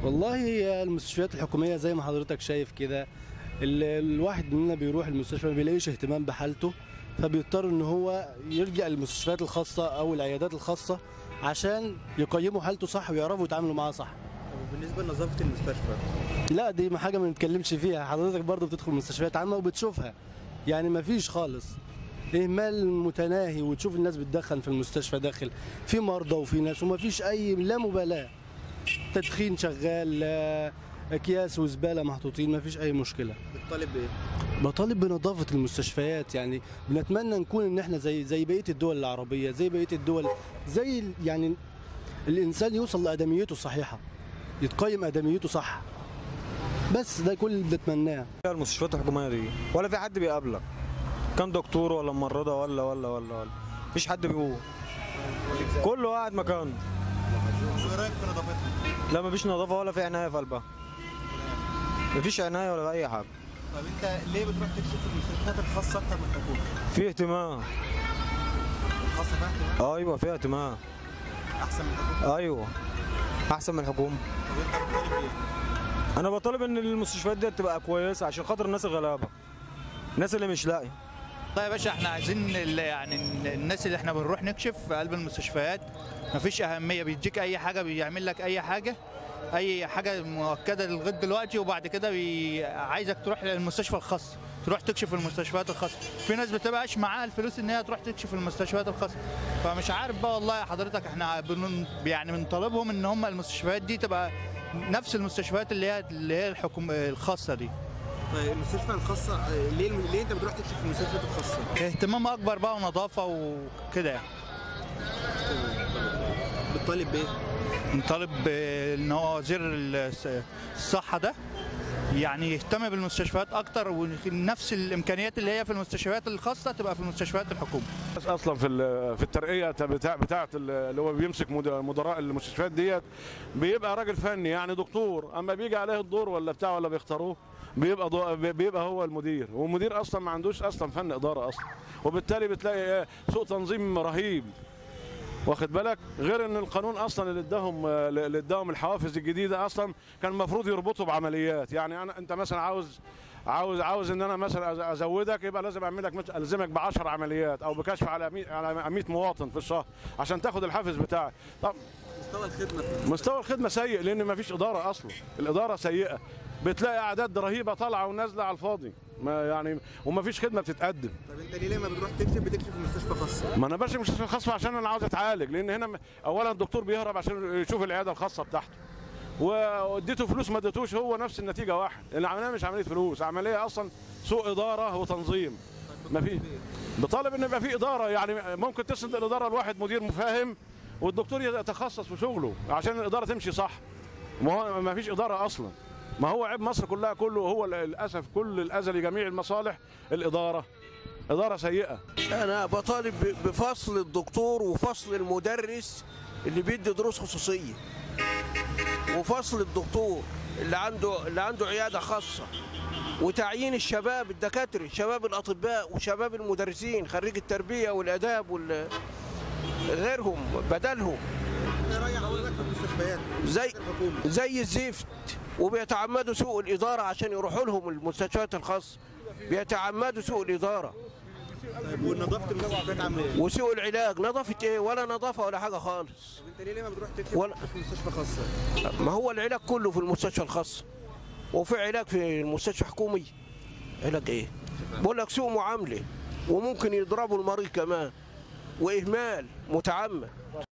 والله هي المستشفيات الحكوميه زي ما حضرتك شايف كده ال- الواحد مننا بيروح المستشفى ما بيلاقيش اهتمام بحالته فبيضطر ان هو يرجع للمستشفيات الخاصه او العيادات الخاصه عشان يقيموا حالته صح ويعرفوا يتعاملوا معاها صح بالنسبه لنظافه المستشفى لا دي ما حاجه ما نتكلمش فيها حضرتك برضه بتدخل مستشفيات عامه وبتشوفها يعني ما فيش خالص اهمال متناهي وتشوف الناس بتدخن في المستشفى داخل في مرضى وفي ناس وما فيش اي لا مبالاه تدخين شغال آه، اكياس وزباله محطوطين ما فيش اي مشكله بتطالب بايه؟ بطالب بنظافه المستشفيات يعني بنتمنى نكون ان احنا زي زي بقيه الدول العربيه زي بقيه الدول زي ال- يعني الانسان يوصل لادميته الصحيحه يتقيم ادميته صح بس ده كل اللي بنتمناه المستشفيات الحكوميه دي ولا في حد بيقابلك كان دكتور ولا ممرضه ولا ولا ولا ولا مفيش حد بيقول كله قاعد مكانه وايه رايك في نظافتها؟ لا مفيش نظافه ولا في عنايه في قلبها مفيش عنايه ولا اي حاجه طب انت ليه بتروح تكشف في المستشفيات الخاصه اكتر من الحكومه؟ في اهتمام الخاصه فيها اهتمام ايوه في اهتمام احسن من الحكومه ايوه احسن من الحكومه طب انت بتطالب بايه؟ انا بطالب ان المستشفيات دي تبقى كويسه عشان خاطر الناس الغلابه الناس اللي مش لاقيه والله يا باشا احنا عايزين ال- يعني الناس اللي احنا بنروح نكشف في قلب المستشفيات مفيش اهميه بيديك اي حاجه بيعمل لك اي حاجه اي حاجه مؤكده لغايه دلوقتي وبعد كده بي... عايزك تروح للمستشفى الخاص تروح تكشف في المستشفيات الخاصه في ناس بتبقاش معاها الفلوس ان هي تروح تكشف في المستشفيات الخاصه فمش عارف بقى والله يا حضرتك احنا بن... يعني بنطالبهم ان هم المستشفيات دي تبقى نفس المستشفيات اللي هي اللي هي الحكوم الخاصه دي طيب المستشفى الخاصه آه، ليه ليه انت بتروح تكشف في المستشفيات الخاصه؟ اهتمام اكبر بقى ونظافه وكده يعني بتطالب بايه؟ نطالب ان هو وزير الس- الصحه ده يعني يهتم بالمستشفيات اكتر ونفس الامكانيات اللي هي في المستشفيات الخاصه تبقى في المستشفيات الحكومه بس اصلا في ال- في الترقيه بتاع بتاعه اللي هو بيمسك مد- مدراء المستشفيات ديت بيبقى راجل فني يعني دكتور اما بيجي عليه الدور ولا بتاع ولا بيختاروه بيبقى ضو- بيبقى هو المدير والمدير اصلا ما عندوش اصلا فن اداره اصلا وبالتالي بتلاقي إيه؟ سوء تنظيم رهيب واخد بالك غير ان القانون اصلا اللي اداهم اللي اداهم الحوافز الجديده اصلا كان المفروض يربطوا بعمليات يعني انا انت مثلا عاوز عاوز عاوز ان انا مثلا أز- ازودك يبقى لازم اعمل لك مثلا الزمك ب 10 عمليات او بكشف على 100 على 100 مواطن في الشهر عشان تاخد الحافز بتاعك طب مستوى الخدمه في مستوى الخدمه سيء لان ما فيش اداره اصلا الاداره سيئه بتلاقي اعداد رهيبه طالعه ونازله على الفاضي ما يعني وما فيش خدمه بتتقدم طب انت ليه لما بتروح تكشف بتكشف في مستشفى خاصه؟ ما انا باشا مستشفى خاصة عشان انا عاوز اتعالج لان هنا م- اولا الدكتور بيهرب عشان يشوف العياده الخاصه بتاعته واديته فلوس ما اديتوش هو نفس النتيجه واحد العمليه مش عمليه فلوس عمليه اصلا سوء اداره وتنظيم ما في بطالب ان يبقى في اداره يعني ممكن تسند الاداره لواحد مدير مفاهم والدكتور يتخصص في شغله عشان الاداره تمشي صح ما هو ما فيش اداره اصلا ما هو عيب مصر كلها كله هو للاسف كل الاذى لجميع المصالح الاداره اداره سيئه انا بطالب ب- بفصل الدكتور وفصل المدرس اللي بيدي دروس خصوصيه وفصل الدكتور اللي عنده اللي عنده عياده خاصه وتعيين الشباب الدكاتره شباب الاطباء وشباب المدرسين خريج التربيه والاداب وال غيرهم بدلهم ايه رايك حضرتك في المستشفيات؟ زي الحكومه زي الزفت وبيتعمدوا سوء الاداره عشان يروحوا لهم المستشفيات الخاصه بيتعمدوا سوء الاداره طيب ونظافه المستشفيات عامله ايه؟ وسوء العلاج نظافه ايه ولا نظافه ولا حاجه خالص طب انت ليه لما بتروح تكشف ولا- في مستشفى خاصه؟ ما هو العلاج كله في المستشفى الخاص وفي علاج في المستشفى حكومي علاج ايه بقول لك سوء معامله وممكن يضربوا المريض كمان واهمال متعمد